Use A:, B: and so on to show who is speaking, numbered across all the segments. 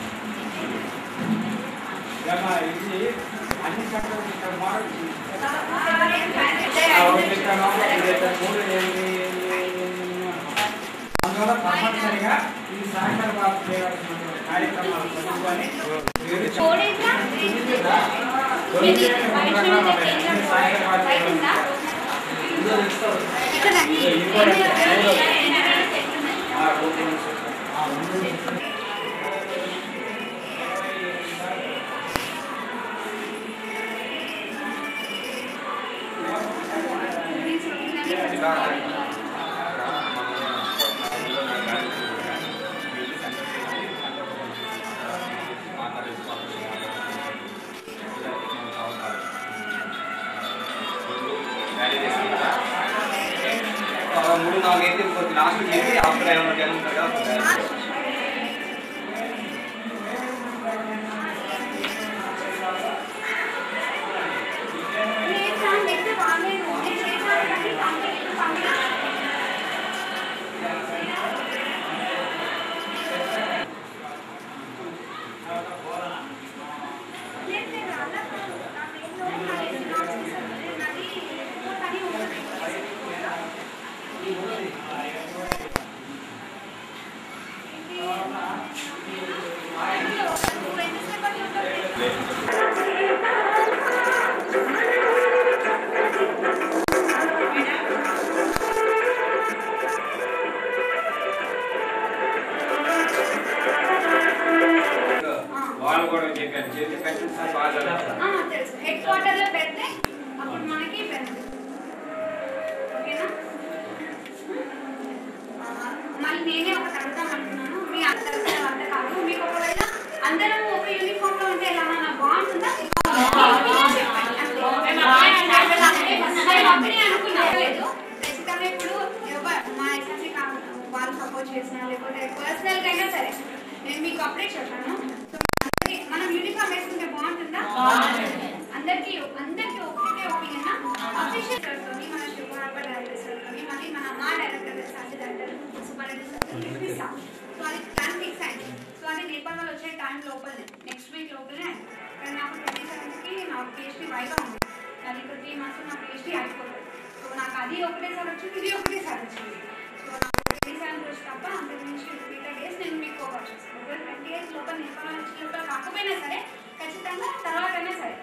A: ఏమ్మా, ఇది అన్ని చక్కగా ఇక్కడ మోడల్ అందువల్ల తప్పనిసరిగా ఈ సహకార బాబు చేయాల్సినటువంటి కార్యక్రమాలు చదువుకొని మీరు
B: కోడేట్లా? ఇది వైష్ణవి దగ్గర బయట ఉందా? ఇక్కడ
A: ఆ, ఓకే. ఆ, ఉంది.
C: మూడు నాలుగు అయితే కొద్ది లాస్ట్ చేసి అప్పుడు ఏమైనా జనం ఉంటారు కదా అప్పుడు తయారు చేస్తాం.
B: నేను చెప్తే బాగలేదు. నేను చేశాను కానీ పంపించు, పంపించు. లేదు, లేదు, అలా కాదు. నాకు ఏందో నాది నాది నాది కానీ ఉంటుంది. నువ్వు ఎంతసేపట్లో ఉంటుంది?
A: వాళ్ళు కూడా చెప్పాను చేతి కట్టిన సార్ బాగా చదువుతారు.
B: ఆ, తెలుసు హెడ్ క్వార్టర్ లో పెడితే అప్పుడు మనకి బెనిఫిట్ ఓకేనా ఆ, మళ్ళీ నేనే ఒకటి అడుగుదాం అనుకున్నాను మీ అందరూ అంత కాదు మీకు ఒకవేళ అందరం ఒక యూనిఫామ్ లో ఉంటే ఎలా నా బాగుంటుందా అప్పుడే అనుకున్నా లేదు ఖచ్చితంగా ఇప్పుడు ఎవ- మా ఎస్ఎస్సీ కాదు వాళ్ళు సపోర్ట్ చేసినా లేకపోతే పర్సనల్ గా అయినా సరే నేను మీకు అప్పుడే చెప్పాను సో అందరికీ మనం యూనిఫామ్ వేసుకుంటే బాగుంటుందా అందరికి అందరికి ఒకటే ఒపీనియన్ అఫీషియల్ తోని మన శుభార్ప డైరెక్టర్ తోని మళ్ళీ మన మా డైరెక్టర్ సాక్షి డైరెక్టర్ సూపరింటెండెంట్ ఇప్పిస్తాం సో అది ప్లాన్ ఫిక్స్ అయింది సో అది నేపాల్ వచ్చే టైం లోపలనే నెక్స్ట్ వీక్ లోపలనే అయింది కానీ నాకు ట్వంటీ సెవెన్త్కి నాకు పిహెచ్డీ వైగా ఉంది అది ఒక త్రీ మంత్స్ నా పిహెచ్డీ అయిపోతుంది సో నాకు అది ఒకటేసారి వచ్చింది ఇది ఒకటేసారి వచ్చింది సో నాకు ట్వంటీ సెవెన్ రోజు తప్ప అంతకు మించి మిగతా డేస్ నేను మీకు కోవర్ చేస్తాను ఒకవేళ ట్వంటీ ఇయర్స్ లోపల నేపాల్ వచ్చే లోపల కాకపోయినా సరే ఖచ్చితంగా తర్వాతైనా సరే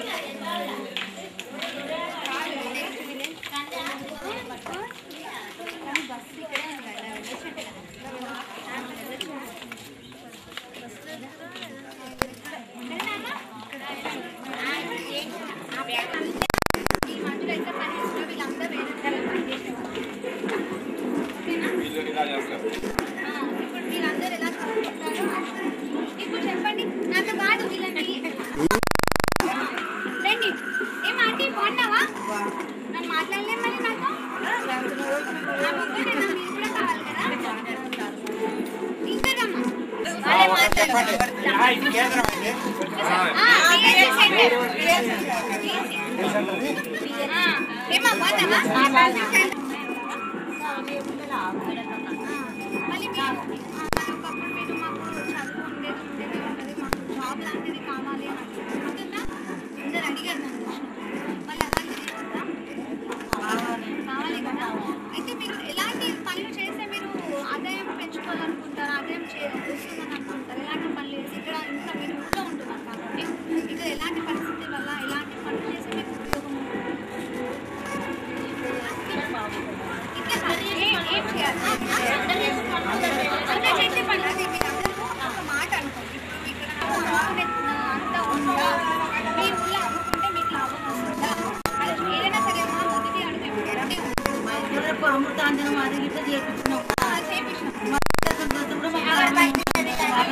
B: ఈ మధ్యలో ఎంత పని చేసినా వీళ్ళంతా వేరే వేరే పని చేసేవాళ్ళు ఓకేనా
C: వీళ్ళు ఇలా చేస్తారు
B: ఆ, ఇప్పుడు మీరందరూ ఎలా చదువుకుంటారో ఇప్పుడు చెప్పండి నాతో కాదు వీళ్ళని రండి ఏం ఆంటీ బాగున్నావా నన్ను మాట్లాడలే మరి నాతో నా ముగ్గురు మీరు కూడా కావాలి కదా ఇంకా రమ్మా వాళ్ళే మాట్లాడతారు.
A: ఆ, ఇది కేంద్రం అండి
B: ఆ, PhD సెంటర్. ఆ, ఏమ్మా బాగున్నావా మళ్ళీ మీరు ఆ, ఒకప్పుడు మీరు మాకు చదువు ఉండేది ఉండేది ఉంటుంది మాకు జాబ్ లాంటిది కావాలి అని అనుకుంటుందా అందరు అడిగారు నన్ను మళ్ళీ అలాంటిది ఉందా కావాలి కదా అయితే మీరు ఎలాంటి పనులు చేస్తే మీరు ఆదాయం పెంచుకోవాలనుకుంటారు ఆదాయం చే వస్తుందని అనుకుంటారు ఎలాంటి పనులు చేసి ఇక్కడ ఇంత మీరు ఇంట్లో ఉంటున్నారు కాబట్టి ఇక్కడ ఎలాంటి పరిస్థితి వల్ల ఎలాంటి పనులు చేస్తే మీకు ఉపయోగం ఇంకా మరి ఏం- ఏం చేయాలి? అందరూ చేసే పని అదే మీరు అందరూ ఒక మాట అనుకోండి ఇక్కడ అమ్ముకునే అంత ఉందా మీ ఊళ్ళో అమ్ముకుంటే మీకు లాభం వస్తుందా అది ఏదైనా సరే మా మొదటి అడుగు ఎప్పుడంటే
D: అమృతాంజనం అది ఇట్లా చేపించినాం
B: చేపించాం
D: కూడా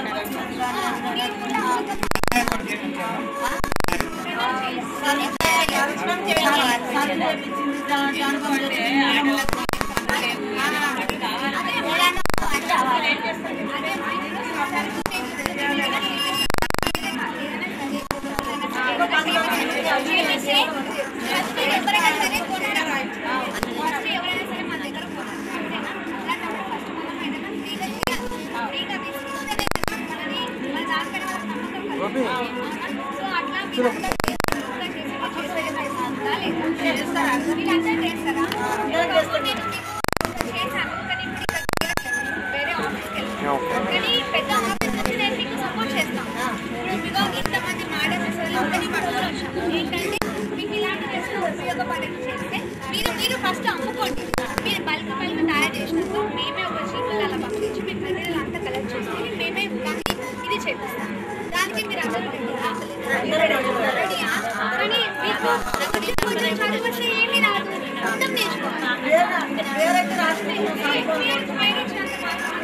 B: చేస్తారా మీరందరూ చేస్తారా ఇంకొకటి నేను మీకు చేశాను కానీ ఇప్పుడు ఇక్కడ చేయట్లేదు. వేరే ఆఫీస్కి వెళ్తాను కానీ పెద్ద ఆఫీస్ నుంచి నేను మీకు సపోర్ట్ చేస్తాను బికాజ్ ఇంతమంది మేడం అసలు అందరినీ పట్టుకొని వచ్చాము ఏంటంటే మీకు ఇలాంటి చేస్తే ఉపయోగపడేది చేస్తే మీరు మీరు ఫస్ట్ అమ్ముకోండి మీరు బల్క్ బల్క్ తయారు చేసినాక మేమే ఒక చీపులు అలా పంపించి మీకు మెటీరియల్ అంతా కలెక్ట్ చేసి మేమే కానీ ఇది చేపిస్తాం దానికి మీరు అందరూ రెడీయా? కానీ మీకు మీకు కొంచెం చదువు వస్తే ఏమీ రాదు మొత్తం నేర్చుకోవాలి పేరు- పేరు ఇచ్చినంత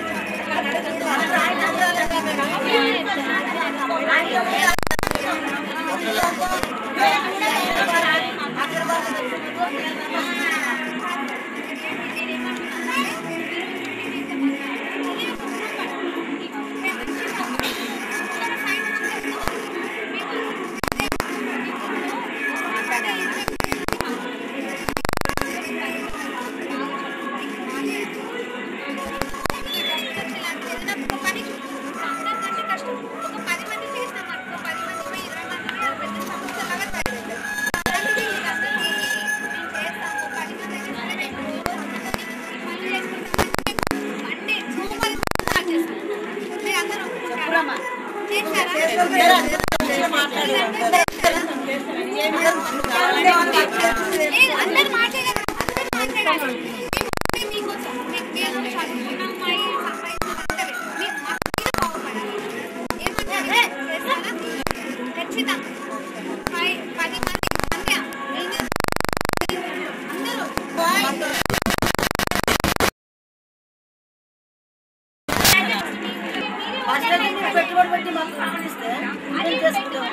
B: అందరు మాట్లాడారు అందరు మాట్లాడాలి మేము మీకోసం మీకు మేము చదువుకున్న అమ్మాయి సంపాదించాలంటే మీకు మా మీరు బాగుపడాలి ఏమంటారు చేస్తారా ఖచ్చితంగా పై పది మంది అంతే ఏం చేస్తారు? అందరూ
D: పెట్టుబడి పెట్టి మాకు పంపిస్తే మేము చేసుకుంటాం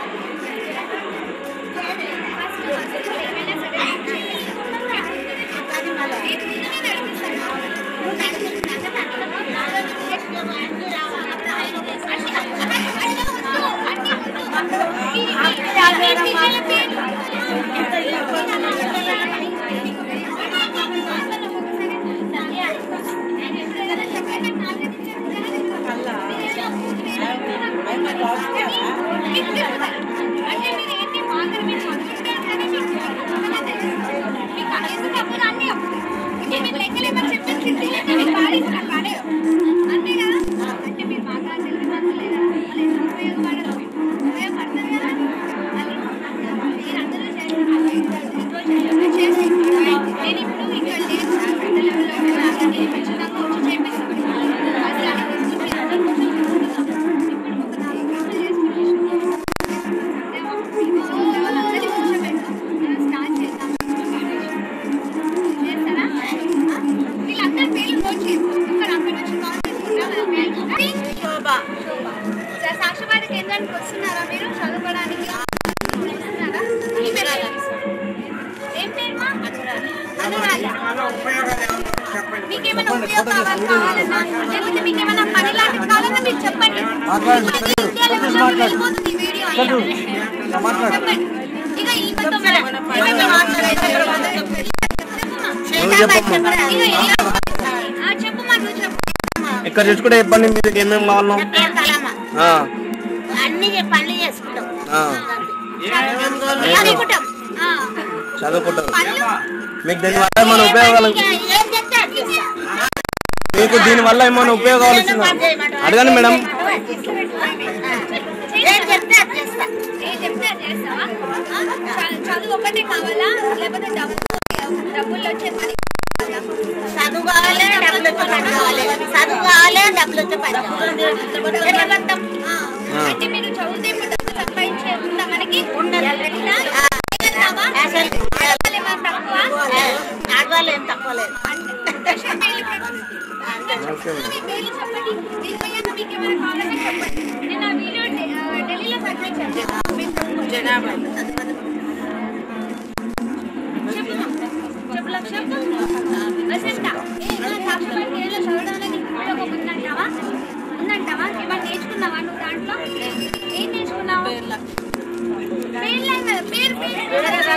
B: అంటే మీరు ఏంటి మాత్రం మీరు చదువుకుంటారు కానీ మీకు మీకు ఎందుకు అప్పుడు అన్నీ అప్పుడు ఇప్పుడు మీరు లెక్కలు ఏమని చెప్పి కింద మీకు పాడిస్తున్నా పాడే అంతే కదా అంటే మీరు బాగా తెలియదు లేదా మళ్ళీ ఎందుకు ఉపయోగపడదు ఉపయోగపడుతుంది కదా మళ్ళీ మీరందరూ చేస్తారు చేసి నేను ఇప్పుడు ఇక్కడ లేదు సార్ పెద్ద లెవెల్లో వెళ్ళాలి నేను ఖచ్చితంగా వచ్చి చేపిస్తాను అది అలా మీరు అందరూ కూర్చొని ఇప్పుడు ఒక నాలుగు గంటలు చేసుకుని అందరి కూర్చోబెట్టు స్టార్ట్ చేద్దాం చేస్తారా వీళ్ళందరి పేర్లు నోట్ చేసుకో ఇక్కడ అక్కడి నుంచి కాల్ చేసుకుంటాం
D: శోభ
B: సార్ సాక్షివాద కేంద్రానికి వస్తున్నారా మీరు చదువుకోవడానికి వస్తున్నారా మీ పేరు ఏం పేరు మా అనురాధ
A: మన ఉపయోగాలు ఏమన్నా చెప్పండి
B: మీకేమైనా ఉపయోగాలు కావాలన్నా లేకపోతే మీకేమైనా పని లాంటివి కావాలన్నా మీరు చెప్పండి ఇప్పుడు ఇండియాలో విషయంలో వెళ్ళిపోతుంది ఈ వీడియో అయ్యా. చెప్పండి ఇక ఈమెతో మనం ఈమెతో మాట్లాడేది చెప్పుమా. ఇక ఏ- ఆ, చెప్పుమా నువ్వు చెప్పు
E: ఇక్కడ చూసుకుంటే చెప్పండి మీకు ఏమేమి కావాలో ఆ,
D: అన్ని పనులు చేసుకుంటాం
E: ఆ,
B: అనుకుంటాం ఆ,
E: చదువుకుంటారు
B: పనులు
E: మీకు దీనివల్ల ఏమైనా ఉపయోగాలు
D: ఏం చెప్తే అది చేస్తా.
E: మీకు దీనివల్ల ఏమైనా ఉపయోగాలు వస్తుందా అడగండి మేడం
D: ఏం చెప్తే అది చేస్తా
B: ఏం చెప్తే అది చేస్తావా ఆ? చ- చదువు ఒకటే కావాలా లేకపోతే డబ్బు డబ్బులు వచ్చే పని కావాలా?
D: చదువు కావాలి డబ్బులు వచ్చే పని కావాలి చదువు కావాలి డబ్బులు వచ్చే పని కావాలి ఎట్లా కడతాం?
B: ఆ, అంటే మీరు చదివితే ఇప్పుడు డబ్బు సంపాదించేంత మనకి ఉండదు చేయగలుగుతావా?
D: అసలు
B: ఆడవాళ్ళు ఏమైనా తక్కువ?
D: ఆడవాళ్ళు ఏం తక్కువ లేదు
B: దక్షిణ పేర్లు పెట్టు. మీ పేర్లు చెప్పండి. దీనిపైన మీకు ఏమైనా కావాలంటే చెప్పండి. నేను ఆ వీడియో ఢి- ఆ, ఢిల్లీలో పంపించాను.
D: జనాభా
B: చెప్పు లక్ష. వసంత, ఏ, నా సాక్షివాద కేంద్రంలో చదవడంలో నీకు ఉపయోగం ఉందంటావా? ఉందంటావా? ఏమైనా నేర్చుకున్నావా నువ్వు దాంట్లో? ఏం నేర్చుకున్నావు? పేర్లైన పేరు పేరు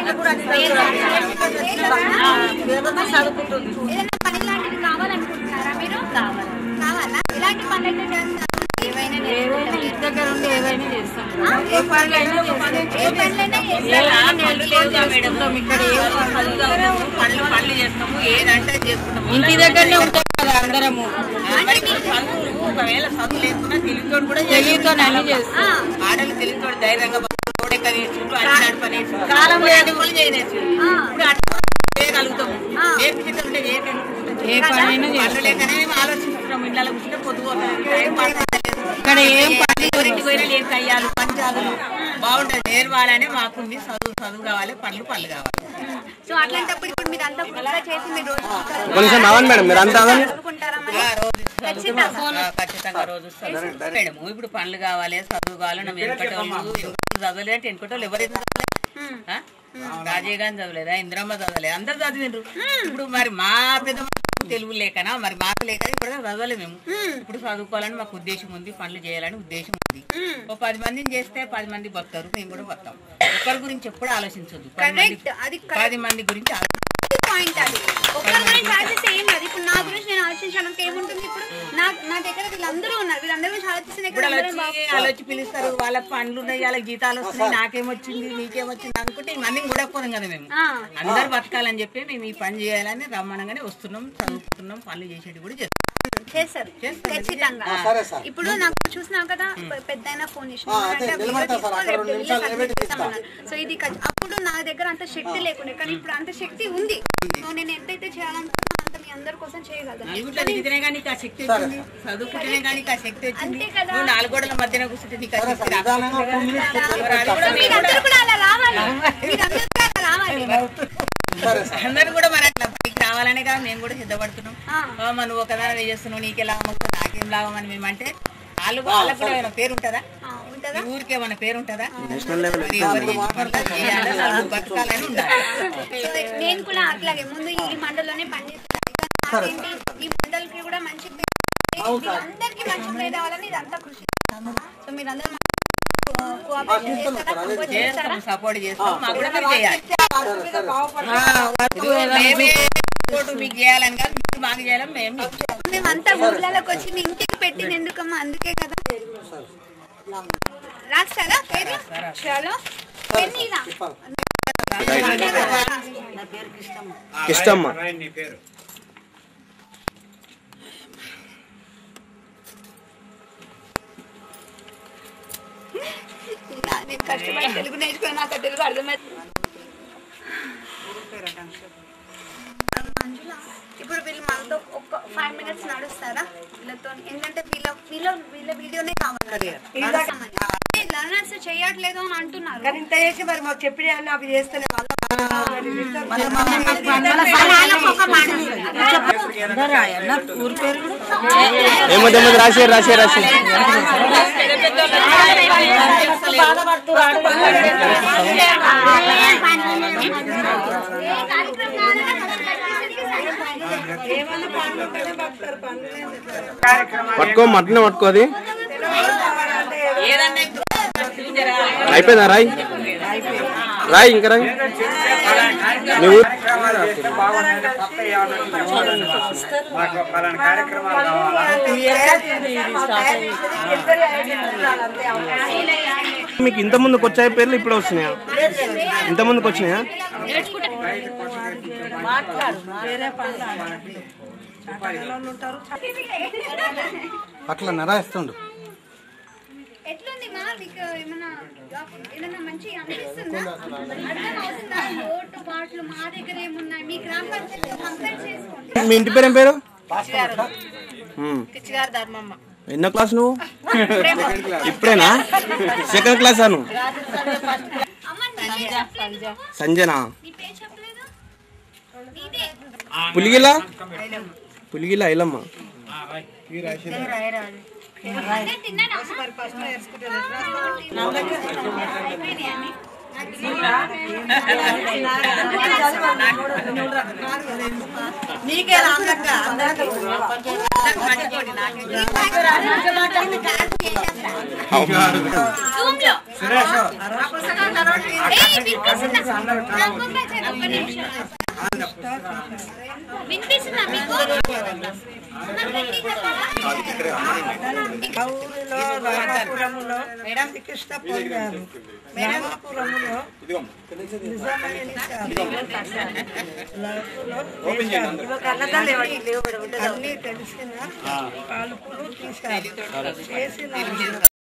D: పేరుతో చదువుకుంటుంది
B: ఏదైనా పని లాంటివి కావాలనుకుంటున్నారా మీరు కావాలా ఎలాంటి పనులు అయితే చేస్తారు ఏవైనా
F: దగ్గర ఉండి ఏవైనా చేస్తాం
B: ఆ?
F: ఏ పనులైనా చేస్తాం
B: ఏ పనులైనా
F: ఏ
B: చేస్తారా?
F: ఆటలు లేవుగా మేడం ఇక్కడ ఏ
G: పళ్ళు పళ్ళు చేస్తాము ఏదంటే చేసుకుంటాము
F: ఇంటి దగ్గరనే ఉంటాం కదా అందరము
G: మరి ఇప్పుడు చదువులు ఒకవేళ చదువు లేకున్నా తెలివితోడు కూడా
F: తెలియతో అన్ని చేస్తాం
B: ఆ,
G: ఆడలు తెలివితోడు ధైర్యంగా రోడెక్క నేర్చుకుంటూ అన్ని నడప నేర్చుకుంటూ
F: కాలం లేదు.
G: పనులు చేయనేర్చు
B: ఆ.
G: ఇప్పుడు అట్లా చేయగలుగుతాము
B: ఆ.
G: నేర్పించుకుంటే ఏ
F: ఏ పనైనా
G: పనులు
F: చేస్తాం
G: లేకనే మేము ఆలోచిస్తున్నాం ఇళ్ళలో కూర్చుంటే పొద్దుపోతుంది టైం పాస్ అవ్వలేదు.
F: ఇక్కడ ఏం పని
G: ఎవరింటికి పోయినా ఏం కయ్యాలు పంచాలు బాగుంటది నేర్వాలని మాకుంది చదువు చదువు కావాలి పనులు పనులు కావాలి
B: సో అట్లాంటప్పుడు ఇప్పుడు మీరు అంతా ఫుల్గా చేసి మీరు రోజు
E: కొంచెం రావండి మేడం మీరు అంతా అవ్వండి
B: చదువుకుంటారా మరి
G: ఆ, రోజు
B: ఖచ్చితంగా.
G: చదువు ఆ, ఖచ్చితంగా రోజు చదువు మేడము ఇప్పుడు పనులు కావాలి చదువు కావాలి நம்ம వెనకటోళ్ళు ఎన్నికలు చదవలేదు అంటే వెనకటోళ్ళు ఎవరైతే చదవలేదు ఆ? రాజీవ్ గాంధీ చదవలేదా ఇందిరమ్మ చదవలేదు అందరు చదివిండ్రు ఇప్పుడు మరి మా పెద్ద తెలుగు లేకనా మరి మాకు లేక ఇప్పుడు చదవలేదు మేము ఇప్పుడు చదువుకోవాలని మాకు ఉద్దేశం ఉంది పనులు చేయాలని ఉద్దేశం ఉంది ఓ పది మందిని చేస్తే పది మంది బతారు మేము కూడా బతాం ఒకరి గురించి ఎప్పుడు ఆలోచించొద్దు పది మంది
B: కరెక్ట్ అది
G: పది మంది గురించి ఆలో-
B: పాయింట్ అది ఒక్కరి గురించి ఆలోచిస్తే ఏం కాదు ఇప్పుడు నా గురించి నేను ఆలోచించడానికి ఏముంటుంది ఇప్పుడు నా నా దగ్గర వీళ్ళందరూ ఉన్నారు వీళ్ళందరి గురించి ఆలోచిస్తేనే
G: ఇప్పుడు
B: కదా
G: వాళ్ళు
B: అందరం
G: వచ్చి వాళ్ళు వచ్చి పిలుస్తారు వాళ్ళ పనులు ఉన్నాయి వాళ్ళకి జీతాలు వస్తున్నాయి నాకేమొచ్చింది నీకేమొచ్చింది అనుకుంటే ఈ మందిని కూడా పోదాం కదా మేము
B: ఆ.
G: అందరు బతకాలని చెప్పి మేము ఈ పని చేయాలని రమ్మనగానే వస్తున్నాం చదువుకుంటున్నాం పనులు చేసేటి కూడా చేస్తున్నాం
B: చేస్తారు
G: చేస్తారు.
B: ఖచ్చితంగా ఇప్పుడు నాకు చూసినావు కదా పెద్ద ఫోన్ చేసిన సో ఇది ఖచ్చి- అప్పుడు నా దగ్గర అంత శక్తి లేకుండే కానీ ఇప్పుడు అంత శక్తి ఉంది సో నేను ఎంతైతే చేయాలనుకుంటున్నా అంత మీ అందరి కోసం చేయగలను
G: నలుగురిలో దిగితేనే కానీ నీకు ఆ శక్తి వచ్చింది చదువుకుంటేనే కానీ నీకు ఆ శక్తి వచ్చింది
B: అంతే కదా.
G: నువ్వు నాలుగు గోడల మధ్యన కూర్చుంటే నీకు ఆ శక్తి రాదు. అది కూడా
B: సో
G: మేము
B: మీరందరూ కూడా అలా రావాలి మీరందరూ కూడా అలా రావాలి
G: అందరూ కూడా మరి అట్లా పైకి రావాలనే కదా మేము కూడా సిద్ధపడుతున్నాం
B: ఆ.
G: ఆ, మరి నువ్వు ఒకదాని చేస్తున్నావు నీకే లాభం వస్తుంది నాకేం లాభం అని మేము అంటే వాళ్ళు వాళ్ళకు కూడా ఏమైనా పేరు ఉంటుందా
B: ఆ, ఉంటుందా
G: ఈ ఊరికి ఏమైనా పేరు ఉంటుందా మరి ఎవరు చేసిన పనులు చేయాలి, వాళ్ళు బతకాలని ఉండాలి
B: సో నేను కూడా అట్లాగే ముందు ఈ మండలంలోనే పనిచేస్తాను నాకేంటి ఈ మండలికి కూడా మంచి పేరు అందరికి మంచి పేరు రావాలని ఇదంతా కృషి సో మీరందరూ కోఆపరేషన్ చేస్తారా సపోర్ట్ చేస్తారా
G: చేస్తాం సపోర్ట్ చేస్తాం మాకు కూడా మీరు చేయాలి
F: వర్క్ ఏదైనా
G: మేమే సపోర్ట్ మీకు చేయాలని కాదు మీరు మాకు చేయాలని మేము మీకు చేయాలి.
B: మేమంతా ఊర్లలోకి వచ్చి మీ ఇంటికి పెట్టింది ఎందుకమ్మా అందుకే కదా రాస్తారా పేరు చలో పెన్నీరా
E: ఇష్టమ్మా
A: రాయండి నీ పేరు
B: నేను కష్టపడి తెలుగు నేర్చుకుని నాకు ఆ తెలుగు అర్థమవుతుంది మంజుల, ఇప్పుడు వీళ్ళు మనతో ఒక్క ఫైవ్ మినిట్స్ నడుస్తారా వీళ్ళతో ఎందుకంటే వీళ్ళ వీళ్ళ వీళ్ళ వీడియోనే కావాలి లర్నర్స్ చేయట్లేదు అని అంటున్నారు
H: ఇంత చేసి మరి మాకు చెప్పిన అన్న అవి చేస్తేనే
F: ఊరి పేరు
E: ఏమది ఏమది రాసేరు రాసేరు రాసేరు
B: ఏ కార్యక్రమం కావాలన్నా మనం కట్టించడానికి
E: పట్టుకో మటనే పట్టుకో అది
G: ఏదన్నా ఇప్పుడు చూసారా?
E: అయిపోయిందా రాయ్ రాయ్ ఇంకా రాయ్ నీ ఊరు
A: కార్యక్రమాలు చేస్తే బాగుంటుంది కొత్త ఏమన్నా ఉంటే చెప్పండి. మాకు పలానా కార్యక్రమాలు కావాలా
E: మీకు ఇంత ముందుకు వచ్చాయి పేర్లు ఇప్పుడు వస్తున్నాయా ఇంత ముందుకు వచ్చినాయా
I: అట్లా నరాయిస్తుండు
B: ఎట్లుంది మా మీకు ఏమన్నా ఏమన్నా మంచి అనిపిస్తుందా అర్థం అవుతుందా ఓటు పాటలు మా దగ్గర ఏమున్నాయి మీ గ్రామ పంచాయతీ కంపేర్ చేసుకోండి
E: మీ ఇంటి పేరు ఏం పేరు ఉమ్.
G: పిచ్చిగారు ధర్మమ్మ
E: ఎన్నో క్లాస్ నువ్వు ఇప్పుడేనా సెకండ్ క్లాస్ అను
B: అమ్మ నీ పేరు చెప్పలేదు నువ్వు?
E: సంజన
B: నీ పేరు చెప్పలేదు నీదే
E: పులిగిలా పులిగిలా ఐలమ్మ
B: అదే తిన్నానా అయిపోయినాయా అన్ని?
H: నీకే అందక్క అందరికి
G: మంచితోటి నాకే
B: Zoom లో. ఏయ్, వినిపిస్తుందా? నాకు ఒక నిమిషం. వినిపిస్తుందా మీకు
H: ఆ ఊరిలో రామాపురములో శ్రీకృష్ణ పొందారు రామాపురములో నిజమైన అన్ని తెలిసిన కాలుపులు తీశారు చేసిన